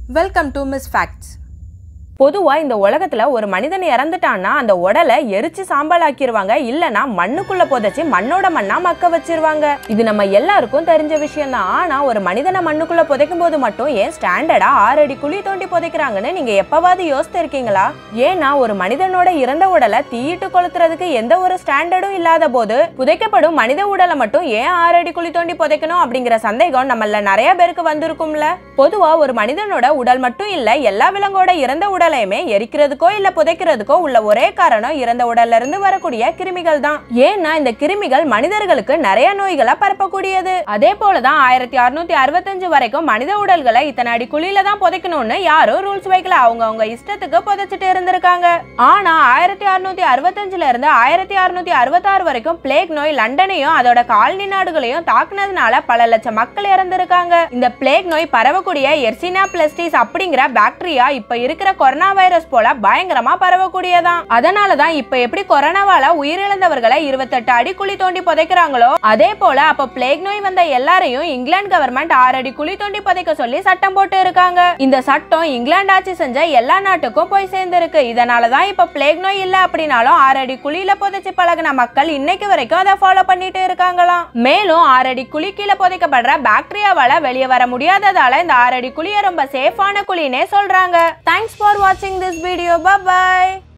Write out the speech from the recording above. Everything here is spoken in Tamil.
வெல்கம் டு மிஸ் ஃபேக்ட்ஸ் பொதுவா இந்த உலகத்துல ஒரு மனிதன் இறந்துட்டான்னா அந்த உடலை எரிச்சு சாம்பலாக்கிடுவாங்க இல்லனா மண்ணுக்குள்ள புதைச்சு மண்ணோட மண்ணா மக்க வச்சிருவாங்க இது நம்ம எல்லாருக்கும் தெரிஞ்ச விஷயம் தான் ஆனா ஒரு மனிதனை மண்ணுக்குள்ள புதைக்கும் போது மட்டும் ஏன் ஸ்டாண்டர்டா ஆறு அடி குழி தோண்டி புதைக்கிறாங்கன்னு நீங்க எப்பவாவது யோசித்து இருக்கீங்களா ஏன்னா ஒரு மனிதனோட இறந்த உடலை தீயிட்டு கொளுத்துறதுக்கு எந்த ஒரு ஸ்டாண்டர்டும் இல்லாத போது புதைக்கப்படும் மனித உடலை மட்டும் ஏன் ஆறு அடி குழி தோண்டி புதைக்கணும் அப்படிங்கிற சந்தேகம் நம்மள நிறைய பேருக்கு வந்திருக்கும்ல பொதுவா ஒரு மனிதனோட உடல் மட்டும் இல்ல எல்லா விலங்கோட இறந்த உடலையுமே எரிக்கிறதுக்கோ இல்ல புதைக்கிறதுக்கோ உள்ள ஒரே காரணம் இறந்த உடல்ல இருந்து வரக்கூடிய கிருமிகள் தான் ஏன்னா இந்த கிருமிகள் மனிதர்களுக்கு நிறைய நோய்களை பரப்பக்கூடியது அதே போலதான் ஆயிரத்தி அறுநூத்தி அறுபத்தஞ்சு வரைக்கும் மனித உடல்களை இத்தனை அடி குழியில தான் புதைக்கணும்னு யாரும் ரூல்ஸ் வைக்கல அவங்க அவங்க இஷ்டத்துக்கு புதைச்சிட்டு இருந்திருக்காங்க ஆனா ஆயிரத்தி அறுநூத்தி அறுபத்தஞ்சுல இருந்து ஆயிரத்தி அறுநூத்தி அறுபத்தாறு வரைக்கும் பிளேக் நோய் லண்டனையும் அதோட காலனி நாடுகளையும் தாக்குனதுனால பல லட்சம் மக்கள் இறந்திருக்காங்க இந்த பிளேக் நோய் பரவக்கூடிய எர்சினா பிளஸ்டிஸ் அப்படிங்கிற பாக்டீரியா இப்ப இருக்கிற கொரோனா வைரஸ் போல பயங்கரமா பரவக்கூடியதான் அதனாலதான் இப்ப எப்படி கொரோனாவால உயிரிழந்தவர்களை இருபத்தெட்டு அடி குழி தோண்டி புதைக்கிறாங்களோ அதே போல அப்ப பிளேக் நோய் வந்த எல்லாரையும் இங்கிலாந்து கவர்மெண்ட் ஆறு அடி குழி தோண்டி புதைக்க சொல்லி சட்டம் போட்டு இருக்காங்க இந்த சட்டம் இங்கிலாந்து ஆட்சி செஞ்ச எல்லா நாட்டுக்கும் போய் சேர்ந்திருக்கு இதனாலதான் இப்ப பிளேக் நோய் இல்ல அப்படின்னாலும் ஆறு அடி குழியில புதைச்சு பழகின மக்கள் இன்னைக்கு வரைக்கும் அதை ஃபாலோ பண்ணிட்டு இருக்காங்களாம் மேலும் ஆறு அடி குழி கீழே புதைக்கப்படுற பாக்டீரியாவால வெளியே வர முடியாததால இந்த ஆறு அடி குழியை ரொம்ப சேஃபான குழினே சொல்றாங்க தேங்க்ஸ் ஃபார் வாட்சிங் திஸ் வீடியோ பை